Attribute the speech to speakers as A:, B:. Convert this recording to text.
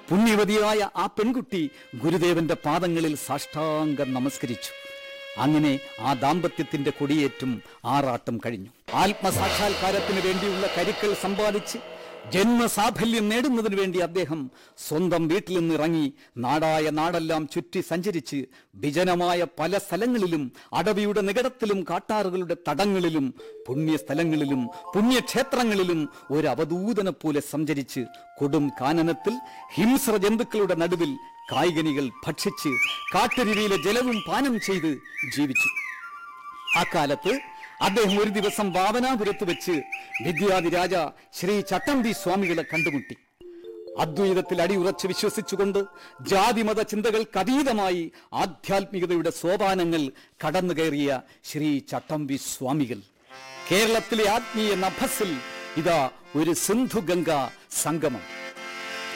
A: പുണ്യവതിയായ ആ പെൺകുട്ടി ഗുരുദേവന്റെ പാദങ്ങളിൽ സാഷ്ടാംഗം നമസ്കരിച്ചു അങ്ങനെ ആ ദാമ്പത്യത്തിന്റെ കൊടിയേറ്റും ആറാട്ടും കഴിഞ്ഞു ആത്മസാക്ഷാത്കാരത്തിന് വേണ്ടിയുള്ള കരുക്കൾ സമ്പാദിച്ച് ജന്മസാഫല്യം നേടുന്നതിന് വേണ്ടി അദ്ദേഹം സ്വന്തം വീട്ടിൽ നിന്ന് ഇറങ്ങി നാടായ നാടെല്ലാം ചുറ്റി സഞ്ചരിച്ച് വിജനമായ പല സ്ഥലങ്ങളിലും അടവിയുടെ നികടത്തിലും കാട്ടാറുകളുടെ തടങ്ങളിലും പുണ്യസ്ഥലങ്ങളിലും പുണ്യക്ഷേത്രങ്ങളിലും ഒരു അവധൂതനെ പോലെ സഞ്ചരിച്ച് കൊടും കാനനത്തിൽ ഹിംസ്ര ജന്തുക്കളുടെ നടുവിൽ കായികനികൾ ഭക്ഷിച്ച് കാട്ടുരുവിയിലെ ജലവും പാനം ചെയ്ത് ജീവിച്ചു അക്കാലത്ത് അദ്ദേഹം ഒരു ദിവസം വാവനാപുരത്ത് വെച്ച് വിദ്യാധിരാജ ശ്രീ ചട്ടമ്പി സ്വാമികളെ കണ്ടുമുട്ടി അദ്വൈതത്തിൽ അടിയുറച്ച് വിശ്വസിച്ചുകൊണ്ട് ജാതിമത ചിന്തകൾക്ക് അതീതമായി ആധ്യാത്മികതയുടെ സോപാനങ്ങൾ കടന്നു കയറിയ ശ്രീ ചട്ടമ്പി സ്വാമികൾ കേരളത്തിലെ ആത്മീയ നഭസിൽ ഇതാ ഒരു സിന്ധുഗംഗ സംഗമം